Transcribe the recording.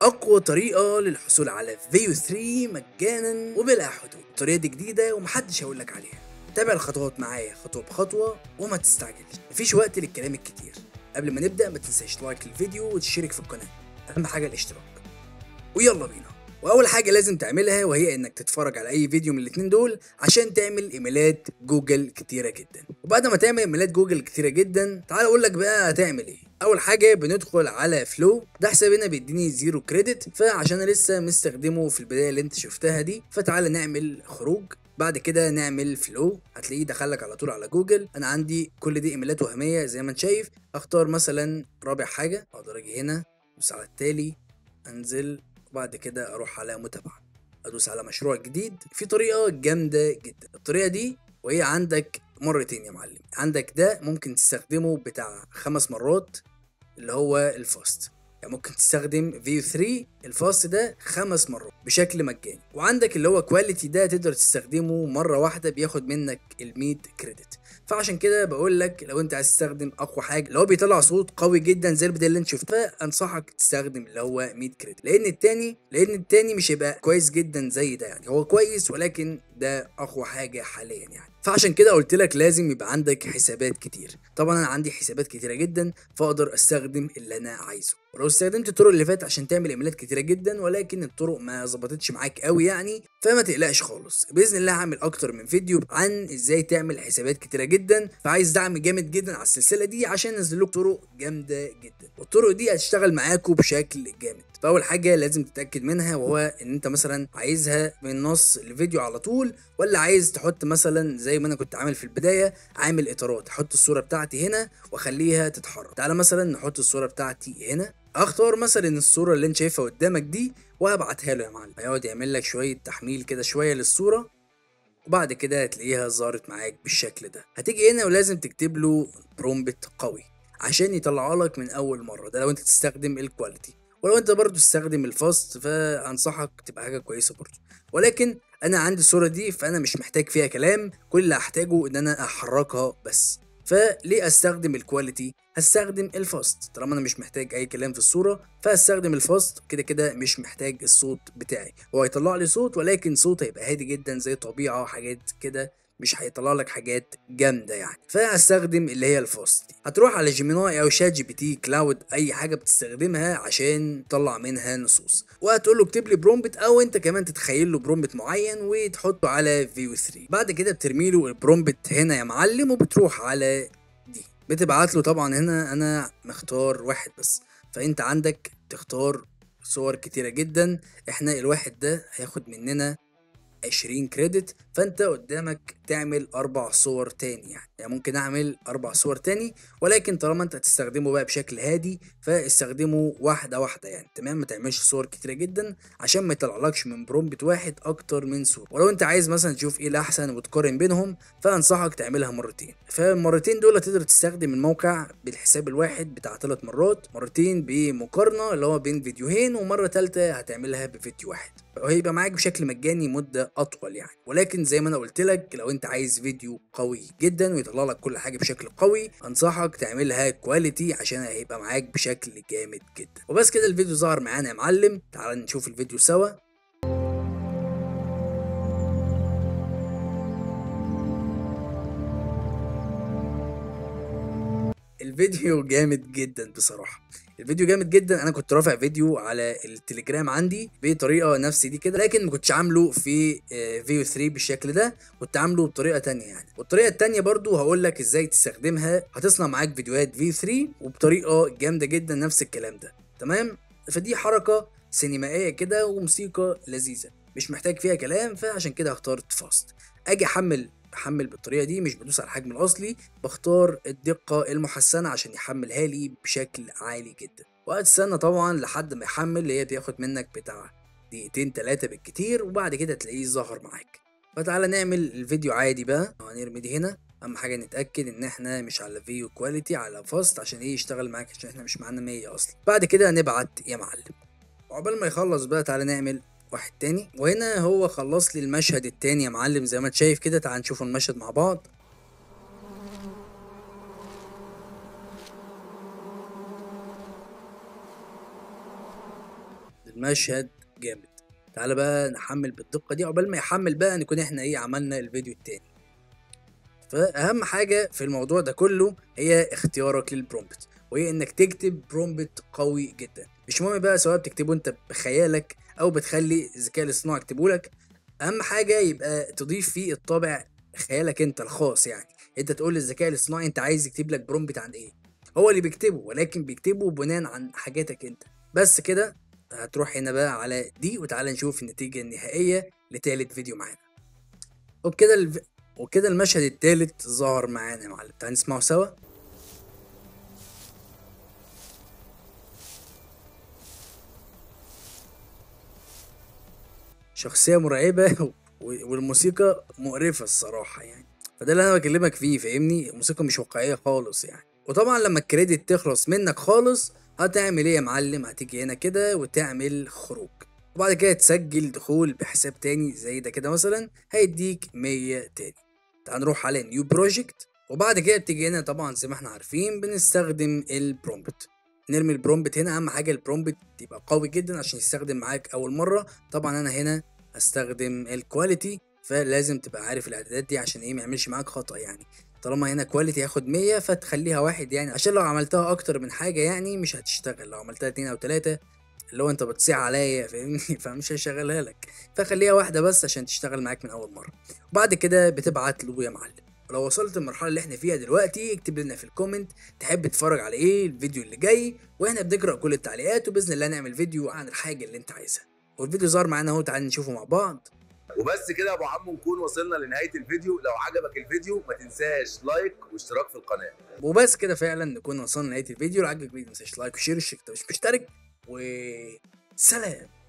اقوى طريقه للحصول على فيو 3 مجانا وبلا حدود الطريقه دي جديده ومحدش هيقول لك عليها تابع الخطوات معايا خطوه بخطوه وما تستعجلش مفيش وقت للكلام الكتير قبل ما نبدا ما تنساش لايك للفيديو وتشترك في القناه اهم حاجه الاشتراك ويلا بينا واول حاجه لازم تعملها وهي انك تتفرج على اي فيديو من الاتنين دول عشان تعمل ايميلات جوجل كتيره جدا وبعد ما تعمل ايميلات جوجل كتيره جدا تعال اقول لك بقى هتعمل ايه اول حاجه بندخل على فلو ده حسابنا بيديني زيرو كريدت فعشان انا لسه مستخدمه في البدايه اللي انت شفتها دي فتعال نعمل خروج بعد كده نعمل فلو هتلاقيه دخلك على طول على جوجل انا عندي كل دي ايميلات وهميه زي ما انت شايف اختار مثلا رابع حاجه اقدر اجي هنا ادوس على التالي انزل وبعد كده اروح على متابعه ادوس على مشروع جديد في طريقه جامده جدا الطريقه دي وهي عندك مرتين يا معلم عندك ده ممكن تستخدمه بتاع خمس مرات اللي هو الفاست يعني ممكن تستخدم فيو 3 الفاست ده خمس مرات بشكل مجاني وعندك اللي هو كواليتي ده تقدر تستخدمه مره واحده بياخد منك ال 100 كريدت فعشان كده بقول لك لو انت عايز تستخدم اقوى حاجه اللي هو بيطلع صوت قوي جدا زي البدايه اللي انت شفتها انصحك تستخدم اللي هو 100 كريدت لان التاني لان التاني مش هيبقى كويس جدا زي ده يعني هو كويس ولكن ده اقوى حاجه حاليا يعني فعشان كده قلت لك لازم يبقى عندك حسابات كتير طبعا انا عندي حسابات كتيره جدا فاقدر استخدم اللي انا عايزه ولو استخدمت الطرق اللي فاتت عشان تعمل ايميلات كتيره جدا ولكن الطرق ما ظبطتش معاك قوي يعني فما تقلقش خالص باذن الله هعمل اكتر من فيديو عن ازاي تعمل حسابات كتيره جدا فعايز دعم جامد جدا على السلسله دي عشان انزل لكم طرق جامده جدا والطرق دي هتشتغل معاكم بشكل جامد فاول حاجه لازم تتاكد منها وهو ان انت مثلا عايزها من نص الفيديو على طول ولا عايز تحط مثلا زي ما انا كنت عامل في البدايه عامل اطارات احط الصوره بتاعتي هنا واخليها تتحرك تعالى مثلا نحط الصوره بتاعتي هنا اختار مثلا الصوره اللي انت شايفها قدامك دي وهبعتها له يا معلم هيقعد يعمل لك شويه تحميل كده شويه للصوره وبعد كده هتلاقيها ظهرت معاك بالشكل ده هتيجي هنا ولازم تكتب له برومبت قوي عشان يطلعها لك من اول مره ده لو انت تستخدم الكواليتي ولو انت برضو تستخدم الفاست فانصحك تبقى حاجه كويسه برضو ولكن انا عندي الصوره دي فانا مش محتاج فيها كلام كل اللي هحتاجه ان انا احركها بس فليه استخدم الكواليتي هستخدم الفاست طالما انا مش محتاج اي كلام في الصوره فهستخدم الفاست كده كده مش محتاج الصوت بتاعي هو هيطلع لي صوت ولكن صوت هيبقى هادي جدا زي طبيعه وحاجات كده مش هيطلع لك حاجات جامده يعني فهستخدم اللي هي الفاست دي هتروح على جيميناي او شات جي بي تي كلاود اي حاجه بتستخدمها عشان تطلع منها نصوص وهتقول له اكتب لي برومبت او انت كمان تتخيل له برومبت معين وتحطه على فيو 3 بعد كده بترمي له البرومبت هنا يا معلم وبتروح على دي بتبعت له طبعا هنا انا مختار واحد بس فانت عندك تختار صور كتيره جدا احنا الواحد ده هياخد مننا 20 كريدت فانت قدامك تعمل اربع صور تاني يعني. يعني ممكن اعمل اربع صور تاني ولكن طالما انت هتستخدمه بقى بشكل هادي فاستخدمه واحده واحده يعني تمام ما تعملش صور كتيره جدا عشان ما يطلعلكش من برومبت واحد اكتر من صوره ولو انت عايز مثلا تشوف ايه الاحسن وتقارن بينهم فانصحك تعملها مرتين فالمرتين دول هتقدر تستخدم الموقع بالحساب الواحد بتاع ثلاث مرات مرتين بمقارنه اللي هو بين فيديوهين ومره ثالثه هتعملها بفيديو واحد وهيبقى معاك بشكل مجاني مدة أطول يعني ولكن زي ما أنا قلت لك لو أنت عايز فيديو قوي جدا ويطلع لك كل حاجة بشكل قوي أنصحك تعملها كواليتي عشان هيبقى معاك بشكل جامد جدا وبس كده الفيديو ظهر معانا يا معلم تعال نشوف الفيديو سوا الفيديو جامد جدا بصراحة الفيديو جامد جدا انا كنت رافع فيديو على التليجرام عندي بطريقه نفس دي كده لكن ما كنتش عامله في فيو 3 بالشكل ده كنت عامله بطريقه تانية يعني والطريقه التانية برضو هقول لك ازاي تستخدمها هتصنع معاك فيديوهات فيو 3 وبطريقه جامده جدا نفس الكلام ده تمام فدي حركه سينمائيه كده وموسيقى لذيذه مش محتاج فيها كلام فعشان كده اخترت فاست اجي احمل بحمل بالطريقه دي مش بدوس على الحجم الاصلي بختار الدقه المحسنه عشان يحملها لي بشكل عالي جدا وهتستنى طبعا لحد ما يحمل اللي هي بياخد منك بتاع دقيقتين تلاتة بالكتير وبعد كده تلاقيه ظهر معاك فتعالى نعمل الفيديو عادي بقى هنرمي دي هنا اهم حاجه نتاكد ان احنا مش على فيو كواليتي على فاست عشان ايه يشتغل معاك عشان احنا مش معانا 100 اصلا بعد كده نبعت يا معلم وعقبال ما يخلص بقى تعالى نعمل واحد تاني وهنا هو خلص لي المشهد التاني يا معلم زي ما انت شايف كده تعال نشوف المشهد مع بعض المشهد جامد تعالى بقى نحمل بالدقه دي عقبال ما يحمل بقى نكون احنا ايه عملنا الفيديو التاني فاهم حاجه في الموضوع ده كله هي اختيارك للبرومبت وهي انك تكتب برومبت قوي جدا مش مهم بقى سواء بتكتبه انت بخيالك او بتخلي الذكاء الاصطناعي يكتبه لك اهم حاجه يبقى تضيف فيه الطابع خيالك انت الخاص يعني انت تقول للذكاء الاصطناعي انت عايز يكتب لك برومبت عن ايه هو اللي بيكتبه ولكن بيكتبه بناء عن حاجاتك انت بس كده هتروح هنا بقى على دي وتعالى نشوف النتيجه النهائيه لتالت فيديو معانا وبكده الف... وكده المشهد التالت ظهر معانا يا معلم تعالى نسمعه سوا شخصية مرعبة والموسيقى مقرفة الصراحة يعني فده اللي انا بكلمك فيه فاهمني الموسيقى مش واقعية خالص يعني وطبعا لما الكريدت تخلص منك خالص هتعمل ايه يا معلم هتيجي هنا كده وتعمل خروج وبعد كده تسجل دخول بحساب تاني زي ده كده مثلا هيديك 100 تاني تعال نروح على نيو بروجكت وبعد كده بتيجي هنا طبعا زي ما احنا عارفين بنستخدم البرومبت نرمي البرومبت هنا اهم حاجه البرومبت يبقى قوي جدا عشان يستخدم معاك اول مره طبعا انا هنا هستخدم الكواليتي فلازم تبقى عارف الاعدادات دي عشان ايه ما يعملش معاك خطا يعني طالما هنا كواليتي هياخد 100 فتخليها واحد يعني عشان لو عملتها اكتر من حاجه يعني مش هتشتغل لو عملتها اتنين او تلاته اللي هو انت بتصيع عليا فاهمني فمش هشغلها لك فخليها واحده بس عشان تشتغل معاك من اول مره وبعد كده بتبعت له يا معلم ولو وصلت المرحله اللي احنا فيها دلوقتي اكتب لنا في الكومنت تحب تتفرج على ايه الفيديو اللي جاي واحنا بنقرا كل التعليقات وباذن الله نعمل فيديو عن الحاجه اللي انت عايزها والفيديو ظهر معانا اهو تعالى نشوفه مع بعض وبس كده يا ابو عمو نكون وصلنا لنهايه الفيديو لو عجبك الفيديو ما تنساش لايك واشتراك في القناه وبس كده فعلا نكون وصلنا لنهايه الفيديو لو عجبك الفيديو ما تنساش لايك وشير والاشتراك مش مشترك وسلام